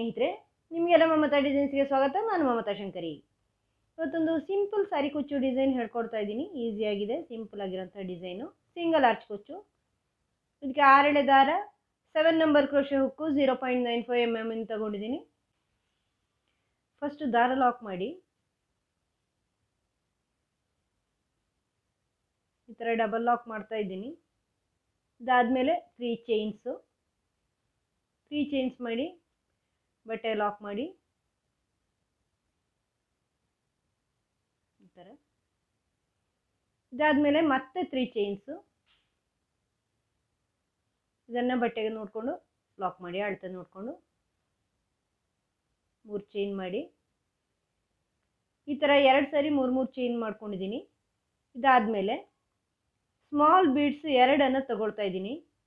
ಸ್ನೇಹಿತರೆ ನಿಮಗೆಲ್ಲ ಮಮತಾ ಡಿಸೈನ್ಸ್ಗೆ ಸ್ವಾಗತ ನಾನು ಮಮತಾ ಶಂಕರಿ ಇವತ್ತೊಂದು ಸಿಂಪಲ್ ಸಾರಿ ಕುಚ್ಚು ಡಿಸೈನ್ ಹೇಳ್ಕೊಡ್ತಾ ಇದ್ದೀನಿ ಈಸಿಯಾಗಿದೆ ಸಿಂಪಲ್ ಆಗಿರೋಂಥ ಡಿಸೈನು ಸಿಂಗಲ್ ಆರ್ಚ್ ಕುಚ್ಚು ಇದಕ್ಕೆ ಆರೆಳೆ ದಾರ seven number crochet hook zero point nine five M M ಅಂತ ತಗೊಂಡಿದ್ದೀನಿ ಫಸ್ಟು ದಾರ ಲಾಕ್ ಮಾಡಿ ಈ ಥರ ಡಬಲ್ ಲಾಕ್ ಮಾಡ್ತಾ ಇದ್ದೀನಿ ಇದಾದಮೇಲೆ ತ್ರೀ ಚೈನ್ಸು ತ್ರೀ ಚೈನ್ಸ್ ಮಾಡಿ ಬಟ್ಟೆ ಲಾಕ್ ಮಾಡಿ ಈ ಥರ ಇದಾದಮೇಲೆ ಮತ್ತೆ ತ್ರೀ ಚೈನ್ಸು ಇದನ್ನು ಬಟ್ಟೆಗೆ ನೋಡಿಕೊಂಡು ಲಾಕ್ ಮಾಡಿ ಅಳತೆ ನೋಡಿಕೊಂಡು ಮೂರು ಚೈನ್ ಮಾಡಿ ಈ ಥರ ಎರಡು ಸಾರಿ ಮೂರು ಮೂರು ಚೈನ್ ಮಾಡ್ಕೊಂಡಿದ್ದೀನಿ ಇದಾದಮೇಲೆ ಸ್ಮಾಲ್ ಬೀಡ್ಸ್ ಎರಡನ್ನು ತಗೊಳ್ತಾ ಇದ್ದೀನಿ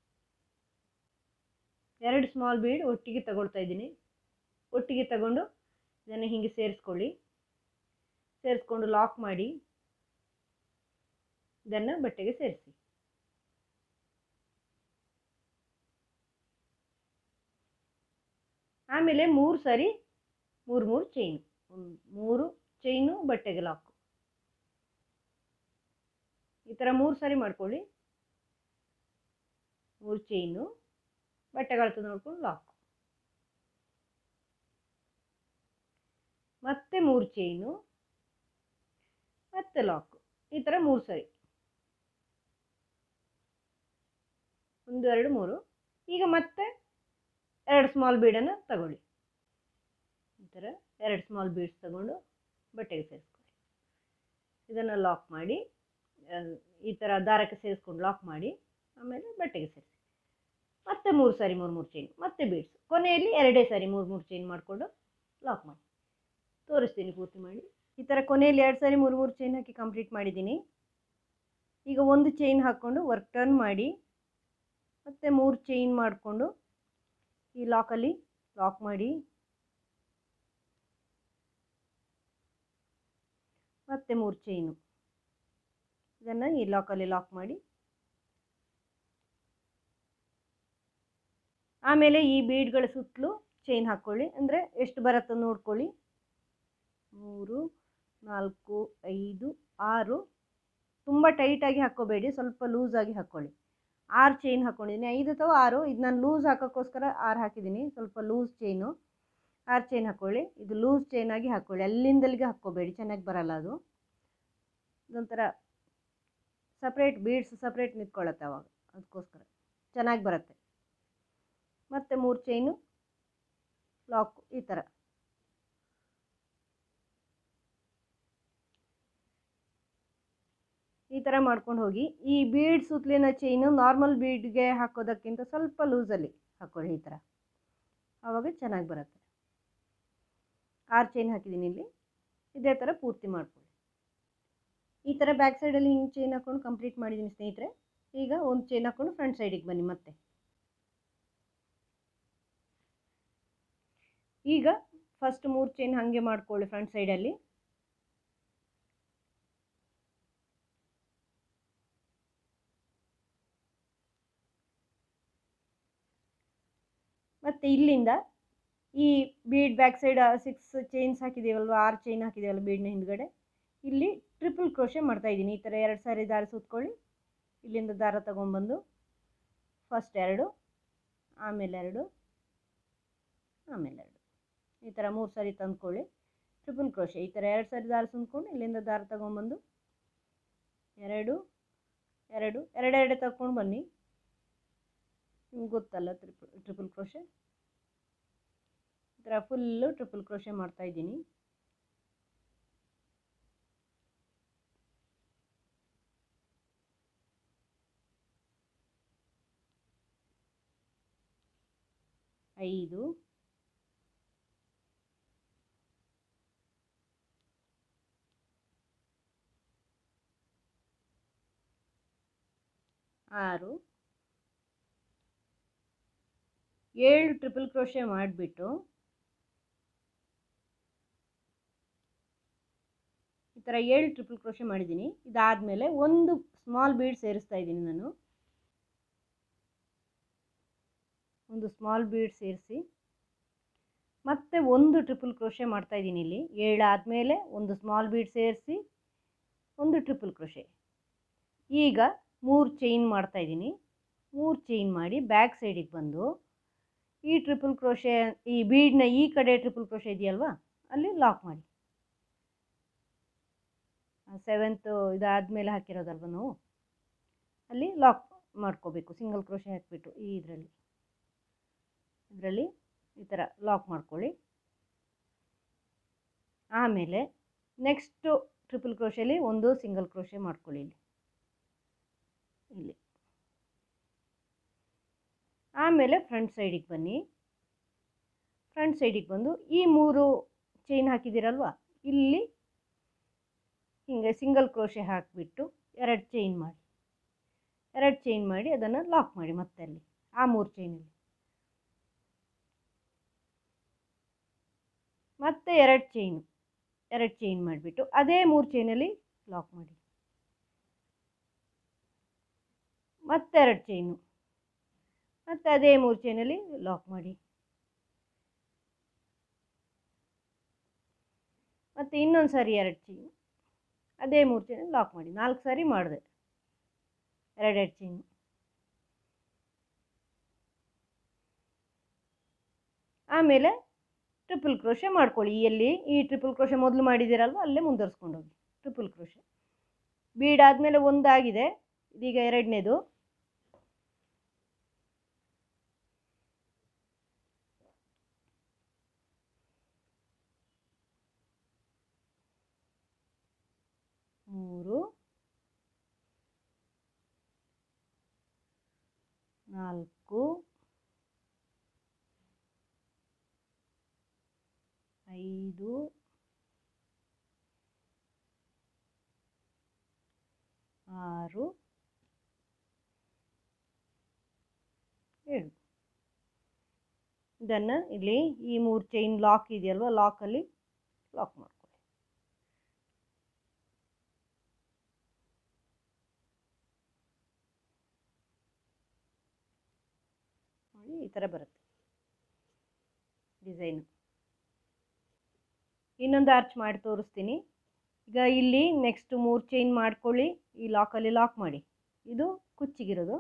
ಎರಡು ಸ್ಮಾಲ್ ಬೀಡ್ ಒಟ್ಟಿಗೆ ತಗೊಳ್ತಾ ಇದ್ದೀನಿ ಒಟ್ಟಿಗೆ ತಗೊಂಡು ಇದನ್ನು ಹೀಗೆ ಸೇರಿಸ್ಕೊಳ್ಳಿ ಸೇರಿಸ್ಕೊಂಡು ಲಾಕ್ ಮಾಡಿ ಇದನ್ನು ಬಟ್ಟೆಗೆ ಸೇರಿಸಿ ಆಮೇಲೆ ಮೂರು ಸಾರಿ ಮೂರು ಮೂರು ಚೈನು ಮೂರು ಚೈನು ಬಟ್ಟೆಗೆ ಲಾಕು ಈ ಥರ ಮೂರು ಸಾರಿ ಮಾಡ್ಕೊಳ್ಳಿ ಮೂರು ಚೈನು ಬಟ್ಟೆಗಳತ್ತ ನೋಡ್ಕೊಂಡು ಲಾಕ್ ಮತ್ತೆ ಮೂರು ಚೈನು ಮತ್ತೆ ಲಾಕು ಈ ಥರ ಮೂರು ಸರಿ ಒಂದು ಎರಡು ಮೂರು ಈಗ ಮತ್ತೆ ಎರಡು ಸ್ಮಾಲ್ ಬೀಡನ್ನು ತಗೊಳ್ಳಿ ಈ ಥರ ಎರಡು ಸ್ಮಾಲ್ ಬೀಡ್ಸ್ ತಗೊಂಡು ಬಟ್ಟೆಗೆ ಸೇರಿಸ್ಕೊಳ್ಳಿ ಇದನ್ನು ಲಾಕ್ ಮಾಡಿ ಈ ಥರ ದಾರಕ್ಕೆ ಸೇರಿಸ್ಕೊಂಡು ಲಾಕ್ ಮಾಡಿ ಆಮೇಲೆ ಬಟ್ಟೆಗೆ ಸೇರಿಸಿ ಮತ್ತೆ ಮೂರು ಸಾರಿ ಮೂರು ಮೂರು ಚೈನ್ ಮತ್ತೆ ಬೀಡ್ಸ್ ಕೊನೆಯಲ್ಲಿ ಎರಡೇ ಸಾರಿ ಮೂರು ಮೂರು ಚೈನ್ ಮಾಡಿಕೊಂಡು ಲಾಕ್ ಮಾಡಿ ತೋರಿಸ್ತೀನಿ ಪೂರ್ತಿ ಮಾಡಿ ಈ ಥರ ಕೊನೆಯಲ್ಲಿ ಎರಡು ಸಾರಿ ಮೂರು ಮೂರು ಚೈನ್ ಹಾಕಿ ಕಂಪ್ಲೀಟ್ ಮಾಡಿದ್ದೀನಿ ಈಗ ಒಂದು ಚೈನ್ ಹಾಕ್ಕೊಂಡು ವರ್ಕ್ ಟರ್ನ್ ಮಾಡಿ ಮತ್ತು ಮೂರು ಚೈನ್ ಮಾಡಿಕೊಂಡು ಈ ಲಾಕಲ್ಲಿ ಲಾಕ್ ಮಾಡಿ ಮತ್ತೆ ಮೂರು ಚೈನು ಇದನ್ನು ಈ ಲಾಕಲ್ಲಿ ಲಾಕ್ ಮಾಡಿ ಆಮೇಲೆ ಈ ಬೀಡ್ಗಳ ಸುತ್ತಲೂ ಚೈನ್ ಹಾಕ್ಕೊಳ್ಳಿ ಅಂದರೆ ಎಷ್ಟು ಬರುತ್ತೋ ನೋಡ್ಕೊಳ್ಳಿ ಮೂರು ನಾಲ್ಕು ಐದು ಆರು ತುಂಬ ಟೈಟಾಗಿ ಹಾಕ್ಕೋಬೇಡಿ ಸ್ವಲ್ಪ ಲೂಸಾಗಿ ಹಾಕ್ಕೊಳ್ಳಿ ಆರು ಚೈನ್ ಹಾಕ್ಕೊಂಡಿದ್ದೀನಿ ಐದು ಅಥವಾ ಆರು ಇದು ನಾನು ಲೂಸ್ ಹಾಕೋಕ್ಕೋಸ್ಕರ ಆರು ಹಾಕಿದ್ದೀನಿ ಸ್ವಲ್ಪ ಲೂಸ್ ಚೈನು ಆರು ಚೈನ್ ಹಾಕ್ಕೊಳ್ಳಿ ಇದು ಲೂಸ್ ಚೈನಾಗಿ ಹಾಕ್ಕೊಳ್ಳಿ ಅಲ್ಲಿಂದಲ್ಲಿಗೆ ಹಾಕ್ಕೋಬೇಡಿ ಚೆನ್ನಾಗಿ ಬರಲ್ಲ ಅದು ಇದೊಂಥರ ಸಪ್ರೇಟ್ ಬೀಡ್ಸ್ ಸಪ್ರೇಟ್ ನಿಂತ್ಕೊಳ್ಳುತ್ತೆ ಅವಾಗ ಅದಕ್ಕೋಸ್ಕರ ಚೆನ್ನಾಗಿ ಬರುತ್ತೆ ಮತ್ತು ಮೂರು ಚೈನು ಲಾಕು ಈ ಥರ ಈ ಥರ ಮಾಡ್ಕೊಂಡು ಹೋಗಿ ಈ ಬೀಡ್ ಸುತ್ತಲಿನ ಚೈನು ನಾರ್ಮಲ್ ಬೀಡ್ಗೆ ಹಾಕೋದಕ್ಕಿಂತ ಸ್ವಲ್ಪ ಲೂಸಲ್ಲಿ ಹಾಕ್ಕೊಳ್ಳಿ ಈ ಥರ ಆವಾಗ ಚೆನ್ನಾಗಿ ಬರುತ್ತೆ ಆರು ಚೈನ್ ಹಾಕಿದ್ದೀನಿ ಇಲ್ಲಿ ಇದೇ ಥರ ಪೂರ್ತಿ ಮಾಡ್ಕೊಳ್ಳಿ ಈ ಥರ ಬ್ಯಾಕ್ ಸೈಡಲ್ಲಿ ಹಿಂಗೆ ಚೈನ್ ಹಾಕ್ಕೊಂಡು ಕಂಪ್ಲೀಟ್ ಮಾಡಿದ್ದೀನಿ ಸ್ನೇಹಿತರೆ ಈಗ ಒಂದು ಚೈನ್ ಹಾಕ್ಕೊಂಡು ಫ್ರಂಟ್ ಸೈಡಿಗೆ ಬನ್ನಿ ಮತ್ತೆ ಈಗ ಫಸ್ಟ್ ಮೂರು ಚೈನ್ ಹಾಗೆ ಮಾಡ್ಕೊಳ್ಳಿ ಫ್ರಂಟ್ ಸೈಡಲ್ಲಿ ಮತ್ತು ಇಲ್ಲಿಂದ ಈ bead back side six chains ಹಾಕಿದ್ದೀವಲ್ವ ಆರು ಚೈನ್ ಹಾಕಿದ್ದೀವಲ್ಲ ಬೀಡ್ನ ಹಿಂದ್ಗಡೆ ಇಲ್ಲಿ ಟ್ರಿಪಲ್ ಕ್ರೋಶೆ ಮಾಡ್ತಾಯಿದ್ದೀನಿ ಈ ಥರ ಎರಡು ಸಾರಿ ದಾರ ಸುತ್ಕೊಳ್ಳಿ ಇಲ್ಲಿಂದ ದಾರ ತೊಗೊಂಬಂದು ಫಸ್ಟ್ ಎರಡು ಆಮೇಲೆ ಎರಡು ಆಮೇಲೆ ಎರಡು ಈ ಥರ ಮೂರು ಸಾರಿ ತಂದ್ಕೊಳ್ಳಿ ಟ್ರಿಪಲ್ ಕ್ರೋಶೆ ಈ ಥರ ಎರಡು ಸಾರಿ ದಾರ ಸುಂದ್ಕೊಂಡು ಇಲ್ಲಿಂದ ದಾರ ತೊಗೊಂಬಂದು ಎರಡು ಎರಡು ಎರಡೆರಡೆ ತಗೊಂಡು ಬನ್ನಿ ನಿಮ್ಗೆ ಗೊತ್ತಲ್ಲ ಟ್ರಿಪಲ್ ಟ್ರಿಪಲ್ ಕ್ರೋಶೆ ಈ ಥರ ಫುಲ್ಲು ಟ್ರಿಪಲ್ ಕ್ರೋಶೆ ಮಾಡ್ತಾಯಿದ್ದೀನಿ ಐದು ಆರು ಏಳು ಟ್ರಿಪಲ್ ಕ್ರೋಶೆ ಮಾಡಿಬಿಟ್ಟು ಈ ಥರ ಏಳು ಟ್ರಿಪಲ್ ಕ್ರೋಶೆ ಮಾಡಿದ್ದೀನಿ ಇದಾದಮೇಲೆ ಒಂದು ಸ್ಮಾಲ್ ಬೀಡ್ ಸೇರಿಸ್ತಾ ಇದ್ದೀನಿ ನಾನು ಒಂದು ಸ್ಮಾಲ್ ಬೀಡ್ ಸೇರಿಸಿ ಮತ್ತೆ ಒಂದು ಟ್ರಿಪಲ್ ಕ್ರೋಶೆ ಮಾಡ್ತಾ ಇದ್ದೀನಿ ಇಲ್ಲಿ ಏಳಾದಮೇಲೆ ಒಂದು ಸ್ಮಾಲ್ ಬೀಡ್ ಸೇರಿಸಿ ಒಂದು ಟ್ರಿಪಲ್ ಕ್ರೋಶೆ ಈಗ ಮೂರು ಚೈನ್ ಮಾಡ್ತಾ ಇದ್ದೀನಿ ಮೂರು ಚೈನ್ ಮಾಡಿ ಬ್ಯಾಕ್ ಸೈಡಿಗೆ ಬಂದು ಈ ಟ್ರಿಪಲ್ ಕ್ರೋಶೆ ಈ ಬೀಡ್ನ ಈ ಕಡೆ ಟ್ರಿಪಲ್ ಕ್ರೋಶೆ ಇದೆಯಲ್ವಾ ಅಲ್ಲಿ ಲಾಕ್ ಮಾಡಿ ಸೆವೆಂತ್ ಇದಾದಮೇಲೆ ಹಾಕಿರೋದಲ್ವ ನಾವು ಅಲ್ಲಿ ಲಾಕ್ ಮಾಡ್ಕೋಬೇಕು ಸಿಂಗಲ್ ಕ್ರೋಶೆ ಹಾಕಿಬಿಟ್ಟು ಈ ಇದರಲ್ಲಿ ಇದರಲ್ಲಿ ಈ ಥರ ಲಾಕ್ ಮಾಡ್ಕೊಳ್ಳಿ ಆಮೇಲೆ ನೆಕ್ಸ್ಟು ಟ್ರಿಪಲ್ ಕ್ರೋಶೆಲಿ ಒಂದು ಸಿಂಗಲ್ ಕ್ರೋಶೆ ಮಾಡ್ಕೊಳ್ಳಿ ಇಲ್ಲಿ ಇಲ್ಲಿ ಆಮೇಲೆ ಫ್ರಂಟ್ ಸೈಡಿಗೆ ಬನ್ನಿ ಫ್ರಂಟ್ ಸೈಡಿಗೆ ಬಂದು ಈ ಮೂರು ಚೈನ್ ಹಾಕಿದ್ದೀರಲ್ವ ಇಲ್ಲಿ ಹಿಂಗೆ ಸಿಂಗಲ್ ಕ್ರೋಶೆ ಹಾಕಿಬಿಟ್ಟು ಎರಡು ಚೈನ್ ಮಾಡಿ ಎರಡು ಚೈನ್ ಮಾಡಿ ಅದನ್ನು ಲಾಕ್ ಮಾಡಿ ಮತ್ತೆ ಅಲ್ಲಿ ಆ ಮೂರು ಚೈನಲ್ಲಿ ಮತ್ತೆ ಎರಡು ಚೈನು ಎರಡು ಚೈನ್ ಮಾಡಿಬಿಟ್ಟು ಅದೇ ಮೂರು ಚೈನಲ್ಲಿ ಲಾಕ್ ಮಾಡಿ ಮತ್ತೆ ಎರಡು ಚೈನು ಮತ್ತು ಅದೇ ಮೂರು ಚೈನಲ್ಲಿ ಲಾಕ್ ಮಾಡಿ ಮತ್ತು ಇನ್ನೊಂದು ಸಾರಿ ಎರಡು ಚೈನು ಅದೇ ಮೂರು ಚೈನಲ್ಲಿ ಲಾಕ್ ಮಾಡಿ ನಾಲ್ಕು ಸಾರಿ ಮಾಡಿದೆ ಎರಡೆರಡು ಚೈನು ಆಮೇಲೆ ಟ್ರಿಪಲ್ ಕ್ರೋಶೆ ಮಾಡ್ಕೊಳ್ಳಿ ಎಲ್ಲಿ ಈ ಟ್ರಿಪಲ್ ಕ್ರೋಶೆ ಮೊದಲು ಮಾಡಿದ್ದೀರಲ್ವ ಅಲ್ಲೇ ಮುಂದುವರ್ಸ್ಕೊಂಡು ಹೋಗಿ ಟ್ರಿಪಲ್ ಕ್ರೋಶೆ ಬೀಡಾದಮೇಲೆ ಒಂದಾಗಿದೆ ಇದೀಗ ಎರಡನೇದು ಮೂರು ನಾಲ್ಕು ಐದು ಆರು ಏಳು ಇದನ್ನು ಇಲ್ಲಿ ಈ ಮೂರು ಚೈನ್ ಲಾಕ್ ಇದೆಯಲ್ವ ಲಾಕಲ್ಲಿ ಲಾಕ್ ಮಾಡ್ಕೊಳ್ಳಿ ನೋಡಿ ಈ ಥರ ಬರುತ್ತೆ ಡಿಸೈನು ಇನ್ನೊಂದು ಆರ್ಚ್ ಮಾಡಿ ತೋರಿಸ್ತೀನಿ ಈಗ ಇಲ್ಲಿ ನೆಕ್ಸ್ಟ್ ಮೂರು ಚೈನ್ ಮಾಡ್ಕೊಳ್ಳಿ ಈ ಲಾಕಲ್ಲಿ ಲಾಕ್ ಮಾಡಿ ಇದು ಕುಚ್ಚಿಗಿರೋದು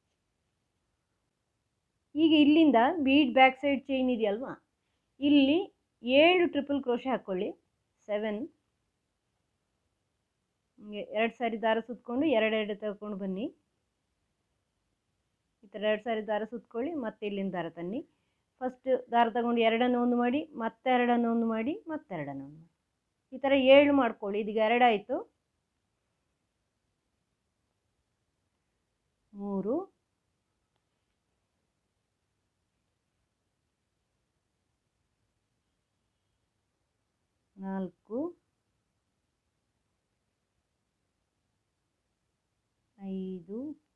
ಈಗ ಇಲ್ಲಿಂದ ಬೀಡ್ ಬ್ಯಾಕ್ ಸೈಡ್ ಚೈನ್ ಇದೆಯಲ್ವಾ ಇಲ್ಲಿ ಏಳು ಟ್ರಿಪಲ್ ಕ್ರೋಶೆ ಹಾಕ್ಕೊಳ್ಳಿ ಸೆವೆನ್ ಹಿಂಗೆ ಎರಡು ಸಾರಿ ದಾರ ಸುತ್ಕೊಂಡು ಎರಡೆರಡು ತಗೊಂಡು ಬನ್ನಿ ಈ ಥರ ಎರಡು ಸಾರಿ ದಾರ ಸುತ್ಕೊಳ್ಳಿ ಮತ್ತೆ ಇಲ್ಲಿಂದ ದಾರ ತನ್ನಿ ಫಸ್ಟ್ ದಾರ ತಗೊಂಡು ಎರಡನ್ನು ಒಂದು ಮಾಡಿ ಮತ್ತೆ ಎರಡನ್ನು ಒಂದು ಮಾಡಿ ಮತ್ತೆರಡನ್ನು ಒಂದು ಮಾಡಿ ಈ ಥರ ಏಳು ಮಾಡ್ಕೊಳ್ಳಿ ಇದೀಗ ಎರಡಾಯಿತು ಮೂರು ನಾಲ್ಕು ಐದು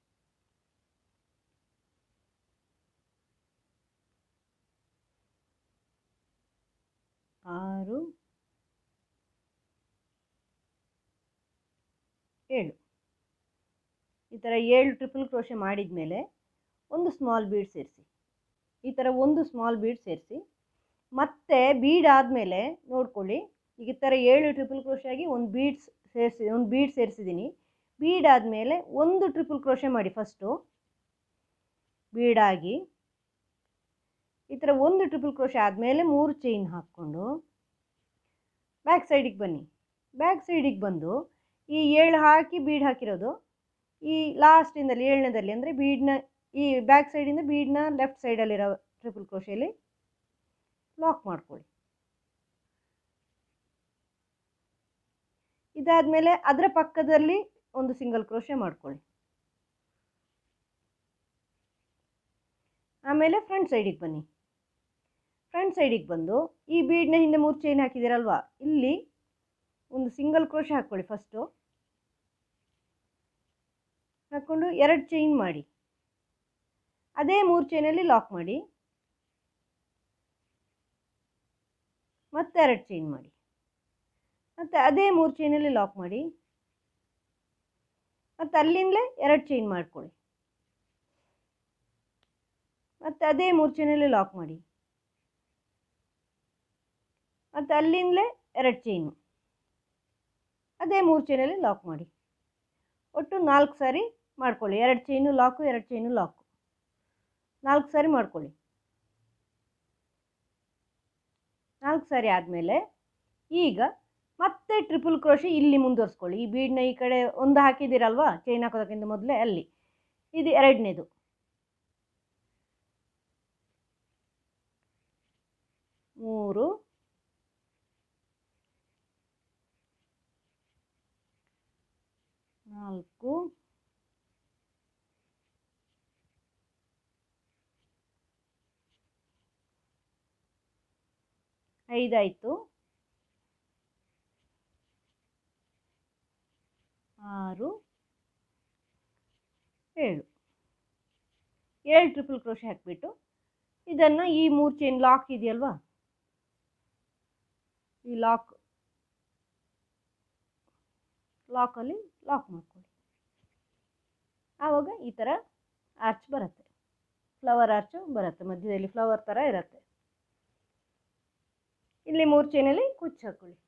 ಆರು ಏಳು ಈ ಥರ ಏಳು ಟ್ರಿಪಲ್ ಕ್ರೋಶೆ ಮಾಡಿದ ಮೇಲೆ ಒಂದು ಸ್ಮಾಲ್ ಬೀಡ್ ಸೇರಿಸಿ ಈ ಥರ ಒಂದು ಸ್ಮಾಲ್ ಬೀಡ್ ಸೇರಿಸಿ ಮತ್ತೆ ಬೀಡ್ ಆದಮೇಲೆ ನೋಡ್ಕೊಳ್ಳಿ ಈಗ ಈ ಥರ ಏಳು ಟ್ರಿಪಲ್ ಕ್ರೋಶೆ ಆಗಿ ಒಂದು ಬೀಡ್ಸ್ ಸೇರಿಸಿ ಒಂದು ಬೀಡ್ ಸೇರಿಸಿದ್ದೀನಿ ಬೀಡ್ ಆದಮೇಲೆ ಒಂದು ಟ್ರಿಪಲ್ ಕ್ರೋಶೆ ಮಾಡಿ ಫಸ್ಟು ಬೀಡಾಗಿ ಈ ಥರ ಒಂದು ಟ್ರಿಪಲ್ ಕ್ರೋಶೆ ಆದಮೇಲೆ ಮೂರು ಚೈನ್ ಹಾಕ್ಕೊಂಡು ಬ್ಯಾಕ್ ಸೈಡಿಗೆ ಬನ್ನಿ ಬ್ಯಾಕ್ ಸೈಡಿಗೆ ಬಂದು ಈ ಏಳು ಹಾಕಿ ಬೀಡ್ ಹಾಕಿರೋದು ಈ ಲಾಸ್ಟಿಂದಲ್ಲಿ ಏಳನೇದಲ್ಲಿ ಅಂದರೆ ಬೀಡ್ನ ಈ ಬ್ಯಾಕ್ ಸೈಡಿಂದ ಬೀಡ್ನ ಲೆಫ್ಟ್ ಸೈಡಲ್ಲಿರೋ ಟ್ರಿಪಲ್ ಕ್ರೋಶೆಯಲ್ಲಿ ಲಾಕ್ ಮಾಡ್ಕೊಳ್ಳಿ ಇದಾದಮೇಲೆ ಅದರ ಪಕ್ಕದಲ್ಲಿ ಒಂದು ಸಿಂಗಲ್ ಕ್ರೋಶೆ ಮಾಡ್ಕೊಳ್ಳಿ ಆಮೇಲೆ ಫ್ರಂಟ್ ಸೈಡಿಗೆ ಬನ್ನಿ ಫ್ರಂಟ್ ಸೈಡಿಗೆ ಬಂದು ಈ ಬೀಡ್ನ ಹಿಂದೆ ಮೂರು ಚೈನ್ ಹಾಕಿದ್ದೀರಲ್ವಾ ಇಲ್ಲಿ ಒಂದು ಸಿಂಗಲ್ ಕ್ರೋಶೆ ಹಾಕ್ಕೊಳ್ಳಿ ಫಸ್ಟು ಹಾಕ್ಕೊಂಡು ಎರಡು ಚೈನ್ ಮಾಡಿ ಅದೇ ಮೂರು ಚೈನಲ್ಲಿ ಲಾಕ್ ಮಾಡಿ ಮತ್ತೆ ಎರಡು ಚೈನ್ ಮಾಡಿ ಮತ್ತು ಅದೇ ಮೂರು ಚೈನಲ್ಲಿ ಲಾಕ್ ಮಾಡಿ ಮತ್ತು ಅಲ್ಲಿಂದಲೇ ಎರಡು ಚೈನ್ ಮಾಡ್ಕೊಳ್ಳಿ ಮತ್ತು ಅದೇ ಮೂರು ಚೈನಲ್ಲಿ ಲಾಕ್ ಮಾಡಿ ಮತ್ತು ಅಲ್ಲಿಂದಲೇ ಎರಡು ಚೈನು ಅದೇ ಮೂರು ಚೈನಲ್ಲಿ ಲಾಕ್ ಮಾಡಿ ಒಟ್ಟು ನಾಲ್ಕು ಸಾರಿ ಮಾಡ್ಕೊಳ್ಳಿ ಎರಡು ಚೈನು ಲಾಕು ಎರಡು ಚೈನು ಲಾಕು ನಾಲ್ಕು ಸಾರಿ ಮಾಡ್ಕೊಳ್ಳಿ ನಾಲ್ಕು ಸಾರಿ ಆದಮೇಲೆ ಈಗ ಮತ್ತೆ ಟ್ರಿಪಲ್ ಕ್ರೋಶಿ ಇಲ್ಲಿ ಮುಂದುವರಿಸ್ಕೊಳ್ಳಿ ಈ ಬೀಡನ್ನ ಈ ಕಡೆ ಒಂದು ಹಾಕಿದ್ದೀರಲ್ವಾ ಚೈನ್ ಹಾಕೋದಕ್ಕಿಂತ ಮೊದಲೇ ಅಲ್ಲಿ ಇದು ಎರಡನೇದು ಮೂರು ನಾಲ್ಕು ಐದಾಯಿತು ಆರು ಏಳು ಏಳು ಟ್ರಿಪಲ್ ಕ್ರೋಶೆ ಹಾಕಿಬಿಟ್ಟು ಇದನ್ನು ಈ ಮೂರು ಚೈನ್ ಲಾಕ್ ಇದೆಯಲ್ವಾ ಈ ಲಾಕ್ ಲಾಕಲ್ಲಿ ಲಾಕ್ ಮಾಡ್ಕೊಳ್ಳಿ ಆವಾಗ ಈ ಥರ ಆರ್ಚ್ ಬರುತ್ತೆ ಫ್ಲವರ್ ಆರ್ಚು ಬರುತ್ತೆ ಮಧ್ಯದಲ್ಲಿ ಫ್ಲವರ್ ಥರ ಇರುತ್ತೆ ಇಲ್ಲಿ ಮೂರು ಚೈನಲ್ಲಿ ಕುಚ್ಚು ಹಾಕ್ಕೊಳ್ಳಿ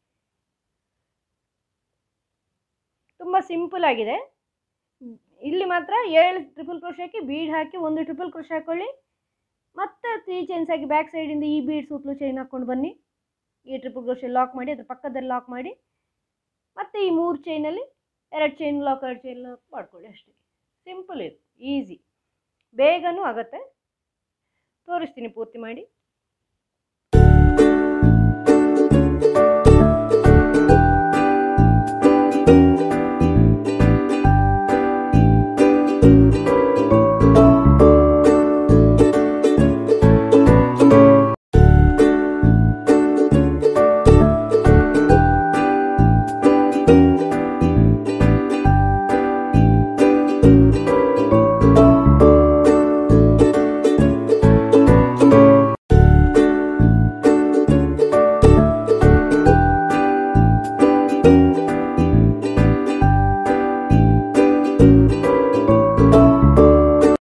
ತುಂಬ ಸಿಂಪಲ್ ಆಗಿದೆ ಇಲ್ಲಿ ಮಾತ್ರ ಏಳು ಟ್ರಿಪಲ್ ಕ್ರೋಶ್ ಹಾಕಿ ಬೀಡ್ ಹಾಕಿ ಒಂದು ಟ್ರಿಪಲ್ ಕ್ರೋಶ್ ಹಾಕ್ಕೊಳ್ಳಿ ಮತ್ತೆ ತ್ರೀ ಚೈನ್ಸ್ ಹಾಕಿ ಬ್ಯಾಕ್ ಸೈಡಿಂದ ಈ ಬೀಡ್ ಸುತ್ತಲೂ ಚೈನ್ ಹಾಕ್ಕೊಂಡು ಬನ್ನಿ ಈ ಟ್ರಿಪಲ್ ಕ್ರೋಶೆ ಲಾಕ್ ಮಾಡಿ ಅದ್ರ ಪಕ್ಕದಲ್ಲಿ ಲಾಕ್ ಮಾಡಿ ಮತ್ತು ಈ ಮೂರು ಚೈನಲ್ಲಿ ಎರಡು ಚೈನ್ ಲಾಕ್ ಎರಡು ಚೈನ್ ಲಾಕ್ ಮಾಡ್ಕೊಳ್ಳಿ ಅಷ್ಟೇ ಸಿಂಪಲ್ ಇದು ಈಸಿ ಬೇಗನೂ ಆಗುತ್ತೆ ತೋರಿಸ್ತೀನಿ ಪೂರ್ತಿ ಮಾಡಿ